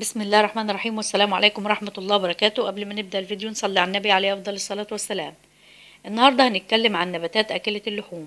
بسم الله الرحمن الرحيم والسلام عليكم ورحمة الله وبركاته قبل ما نبدأ الفيديو نصلي على النبي عليه أفضل الصلاة والسلام النهاردة هنتكلم عن نباتات أكلة اللحوم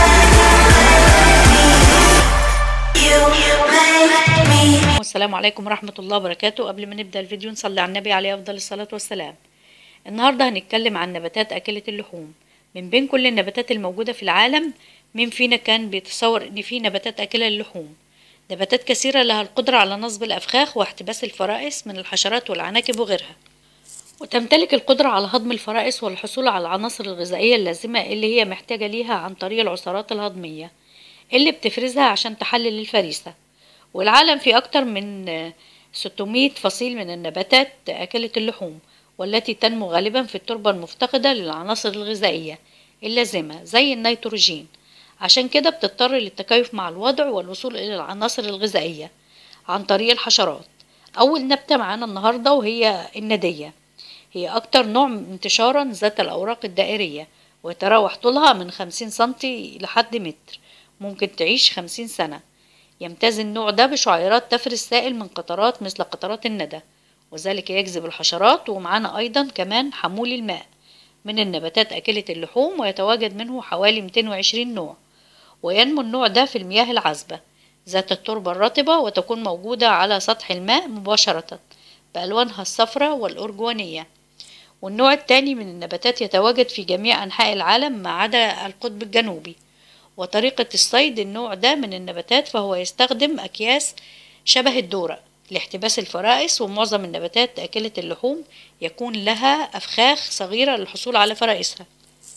والسلام عليكم ورحمة الله وبركاته قبل ما نبدأ الفيديو نصلي على النبي عليه أفضل الصلاة والسلام النهاردة هنتكلم عن نباتات أكلة اللحوم من بين كل النباتات الموجودة في العالم مين فينا كان بيتصور إن في نباتات أكلة اللحوم نباتات كثيرة لها القدرة على نصب الأفخاخ واحتباس الفرائس من الحشرات والعناكب وغيرها وتمتلك القدرة على هضم الفرائس والحصول على العناصر الغذائية اللازمة اللي هي محتاجة ليها عن طريق العصارات الهضمية اللي بتفرزها عشان تحلل الفريسة والعالم فيه أكتر من 600 فصيل من النباتات أكلة اللحوم والتي تنمو غالبا في التربة المفتقدة للعناصر الغذائية اللازمة زي النيتروجين عشان كده بتضطر للتكيف مع الوضع والوصول إلى العناصر الغذائية عن طريق الحشرات أول نبتة معانا النهاردة وهي الندية هي أكتر نوع انتشارا ذات الأوراق الدائرية ويتراوح طولها من خمسين سنتي لحد متر ممكن تعيش خمسين سنة يمتاز النوع ده بشعيرات تفرز سائل من قطرات مثل قطرات الندى وذلك يجذب الحشرات ومعانا أيضا كمان حمول الماء من النباتات أكلة اللحوم ويتواجد منه حوالي 220 نوع وينمو النوع ده في المياه العذبة ذات التربة الرطبة وتكون موجودة على سطح الماء مباشرة بألوانها الصفراء والأرجوانية والنوع الثاني من النباتات يتواجد في جميع أنحاء العالم ما عدا القطب الجنوبي وطريقة الصيد النوع ده من النباتات فهو يستخدم أكياس شبه الدورة لاحتباس الفرائس ومعظم النباتات أكلة اللحوم يكون لها أفخاخ صغيرة للحصول على فرائسها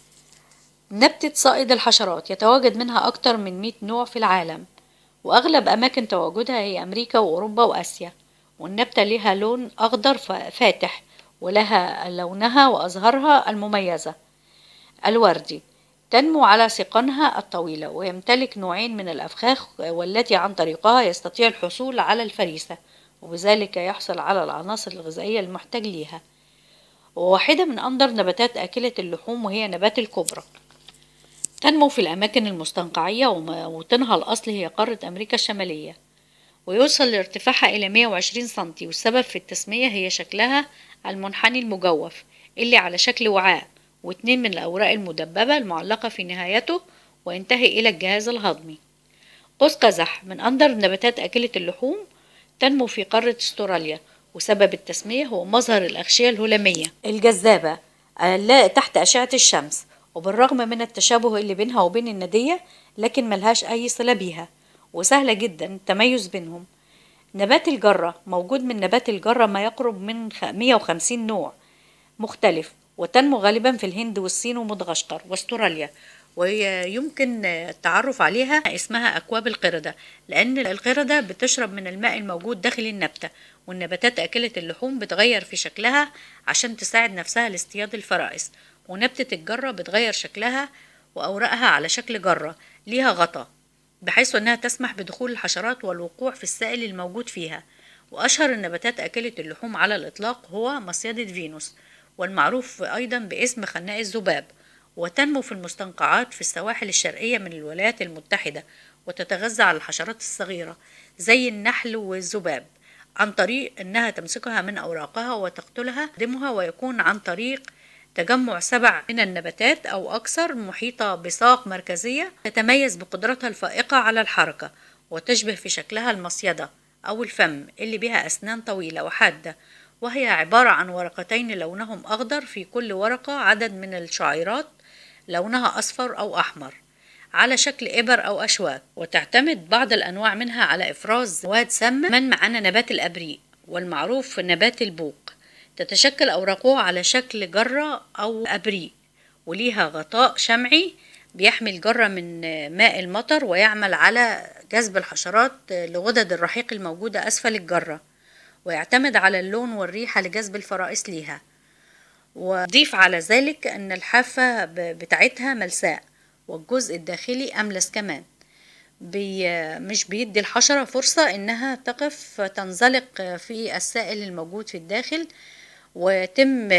نبتة صائد الحشرات يتواجد منها أكتر من 100 نوع في العالم وأغلب أماكن تواجدها هي أمريكا وأوروبا وآسيا والنبتة لها لون أخضر فاتح ولها لونها وأزهارها المميزة الوردي تنمو على ساقانها الطويلة ويمتلك نوعين من الأفخاخ والتي عن طريقها يستطيع الحصول على الفريسة وبذلك يحصل على العناصر الغذائية المحتاج ليها وواحدة من أندر نباتات أكلة اللحوم وهي نبات الكبرى تنمو في الأماكن المستنقعية وموطنها الأصلي هي قارة أمريكا الشمالية ويوصل لارتفاعها إلى 120 سنتي والسبب في التسمية هي شكلها المنحني المجوف اللي على شكل وعاء واتنين من الأوراق المدببة المعلقة في نهايته وينتهي إلى الجهاز الهضمي قوس قزح من أندر نباتات أكلة اللحوم تنمو في قارة استراليا وسبب التسمية هو مظهر الأغشية الهلامية الجذابة تحت أشعة الشمس وبالرغم من التشابه اللي بينها وبين الندية لكن ملهاش أي صلة بيها وسهلة جدا التميز بينهم نبات الجرة موجود من نبات الجرة ما يقرب من 150 نوع مختلف وتنمو غالبا في الهند والصين ومدغشقر واستراليا ويمكن التعرف عليها اسمها أكواب القردة لأن القردة بتشرب من الماء الموجود داخل النبتة والنباتات أكلة اللحوم بتغير في شكلها عشان تساعد نفسها لاصطياد الفرائس ونبتة الجرة بتغير شكلها وأوراقها على شكل جرة ليها غطا بحيث أنها تسمح بدخول الحشرات والوقوع في السائل الموجود فيها وأشهر النباتات أكلة اللحوم على الإطلاق هو مصيدة فينوس والمعروف أيضا باسم خناق الذباب وتنمو في المستنقعات في السواحل الشرقية من الولايات المتحدة وتتغذى على الحشرات الصغيرة زي النحل والذباب عن طريق أنها تمسكها من أوراقها وتقتلها دمها ويكون عن طريق تجمع سبع من النباتات أو أكثر محيطة بساق مركزية تتميز بقدرتها الفائقة على الحركة وتشبه في شكلها المصيدة أو الفم اللي بها أسنان طويلة وحادة وهي عبارة عن ورقتين لونهم أخضر في كل ورقة عدد من الشعيرات لونها أصفر أو أحمر على شكل إبر أو أشواك وتعتمد بعض الأنواع منها على إفراز مواد سامة من معانا نبات الأبريق والمعروف نبات البوق تتشكل أوراقه على شكل جرة أو أبريق وليها غطاء شمعي بيحمي الجرة من ماء المطر ويعمل على جذب الحشرات لغدد الرحيق الموجودة أسفل الجرة ويعتمد على اللون والريحة لجذب الفرائس ليها وضيف على ذلك أن الحافة بتاعتها ملساء والجزء الداخلي أملس كمان بي مش بيدي الحشرة فرصة إنها تقف تنزلق في السائل الموجود في الداخل ويتم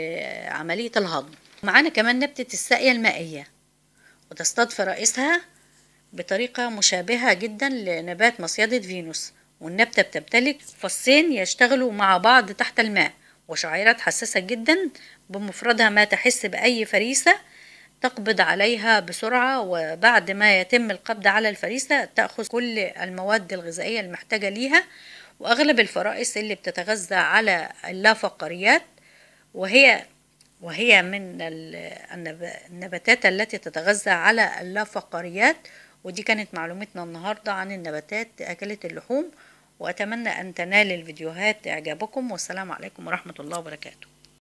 عملية الهضم معانا كمان نبتة الساقية المائية وتصطاد فرائسها بطريقة مشابهة جدا لنبات مصيدة فينوس والنبتة بتمتلك فصين يشتغلوا مع بعض تحت الماء وشعيرات حساسة جدا بمفردها ما تحس بأي فريسة تقبض عليها بسرعة وبعد ما يتم القبض على الفريسة تأخذ كل المواد الغذائية المحتاجة ليها وأغلب الفرائس اللي بتتغذى على اللافقاريات وهي وهي من النباتات التي تتغذى على اللافقاريات ودي كانت معلومتنا النهاردة عن النباتات أكلة اللحوم وأتمنى أن تنال الفيديوهات إعجابكم والسلام عليكم ورحمة الله وبركاته